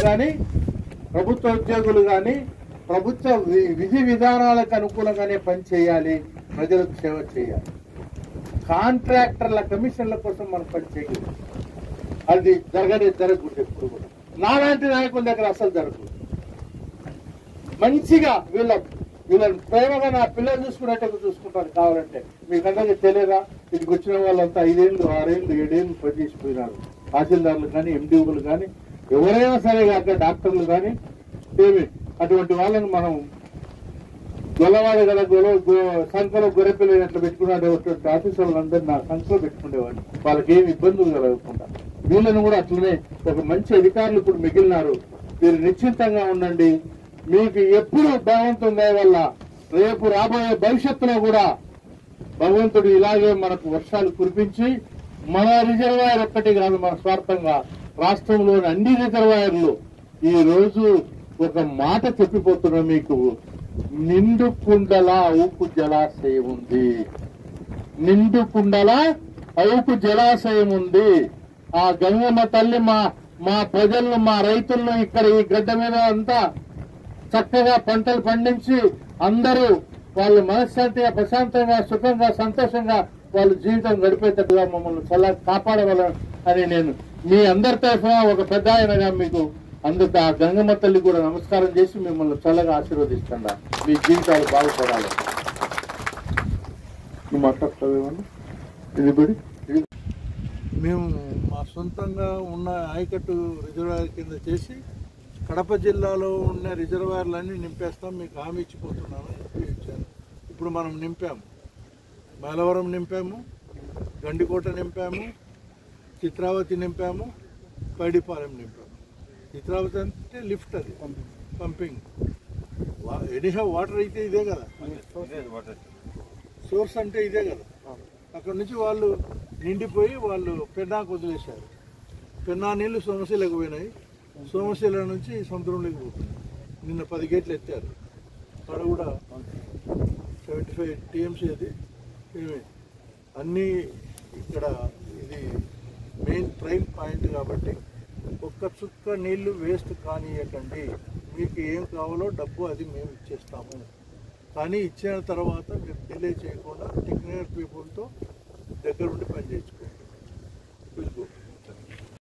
కానీ ప్రభుత్వ ఉద్యోగులు కానీ ప్రభుత్వ వి- విధి విధానాలకు అనుకూలంగానే పని చేయాలి ప్రజలకు సేవ చేయాలి కాంట్రాక్టర్ల కమిషన్ల కోసం మనం పని చేయలేదు అది జరగలేదు జరగకూడదు ఎప్పుడు కూడా నాలాంటి నాయకుల దగ్గర అసలు జరగదు మంచిగా వీళ్ళ వీళ్ళని ప్రేమగా నా పిల్లలు చూసుకున్నట్టు చూసుకుంటారు కావాలంటే మీకు అందరికీ తెలియదా ఇక్కడికి వచ్చిన వాళ్ళంతా ఐదేళ్ళు ఆరేళ్ళు ఏడేళ్ళు పనిచేసిపోయినారు తహసీల్దార్లు కానీ ఎండిఓలు కానీ ఎవరైనా సరే కాక డాక్టర్లు కానీ ఏమి అటువంటి వాళ్ళని మనం గొల్లవాడు కదా గొల గొ- సంఖలో గొర్రెపిల్ల ఎట్లా పెట్టుకున్నాడు ఆఫీసర్లు అందరూ నా సంఖలో పెట్టుకునేవాడిని వాళ్ళకి ఏమి ఇబ్బందులు కలగకుండా వీళ్ళని కూడా అట్లనే ఒక మంచి అధికారులు ఇప్పుడు మిగిలినారు మీరు నిశ్చింతంగా ఉండండి మీకు ఎప్పుడు భగవంతుని దయ వల్ల రేపు రాబోయే భవిష్యత్తులో కూడా భగవంతుడు ఇలాగే మనకు వర్షాలు కురిపించి మన రిజర్వాయర్ ఒక్కటి కాదు మన స్వార్థంగా రాష్ట్రంలోని అన్ని రిజర్వాయర్లు ఈ రోజు ఒక మాట చెప్పిపోతున్నాం మీకు నిండు కుండల ఊపు జలాశయం ఉంది నిండు కుండల అవుపు జలాశయం ఉంది ఆ గంగమ్మ తల్లి మా మా ప్రజలను మా రైతులను ఇక్కడ ఈ గడ్డ మీద అంతా చక్కగా పంటలు పండించి అందరూ వాళ్ళు మనశ్శాంతిగా ప్రశాంతంగా సుఖంగా సంతోషంగా వాళ్ళ జీవితం గడిపేటట్టుగా మమ్మల్ని చల్ల కాపాడగలను అని నేను మీ అందరి తరఫున ఒక పెద్ద ఆయనగా మీకు అందుకు ఆ గంగమ్మ తల్లి కూడా నమస్కారం చేసి మిమ్మల్ని చల్లగా ఆశీర్వదిస్తుందా మీ జీవితాలు బాగుపడాలి నువ్వు మాట్లాడతావేమన్నా ఇది బడి ఇది మేము మా సొంతంగా ఉన్న ఆయకట్టు రిజర్వాయర్ కింద చేసి కడప జిల్లాలో ఉన్న రిజర్వాయర్లన్నీ నింపేస్తాం మీకు హామీ ఇచ్చిపోతున్నాను అని చెప్పి ఇచ్చాను ఇప్పుడు మనం నింపాము మైలవరం నింపాము గండికోట నింపాము చిత్రావతి నింపాము పైడిపాలెం నింపాము చిత్రావతి అంటే లిఫ్ట్ అది పంపింగ్ ఎనీహా వాటర్ అయితే ఇదే కదా సోర్స్ అంటే ఇదే కదా అక్కడ నుంచి వాళ్ళు నిండిపోయి వాళ్ళు పెన్నాకు వదిలేశారు పెన్నా నీళ్లు సోమశీలకు పోయినాయి సోమశీల నుంచి సముద్రంలోకి పోతున్నాయి నిన్న పది గేట్లు ఎత్తారు అక్కడ కూడా సెవెంటీ ఫైవ్ టీఎంసీ అది ఏమి అన్నీ ఇక్కడ ఇది మెయిన్ ప్రైమ్ పాయింట్ కాబట్టి ఒక్క చుక్క నీళ్లు వేస్ట్ కానియకండి మీకు ఏం కావాలో డబ్బు అది మేము ఇచ్చేస్తాము కానీ ఇచ్చిన తర్వాత మీరు డిలే చేయకుండా టెక్నికల్ పీపుల్తో దగ్గర ఉండి పని చేయించుకోండి వెళ్ళిపో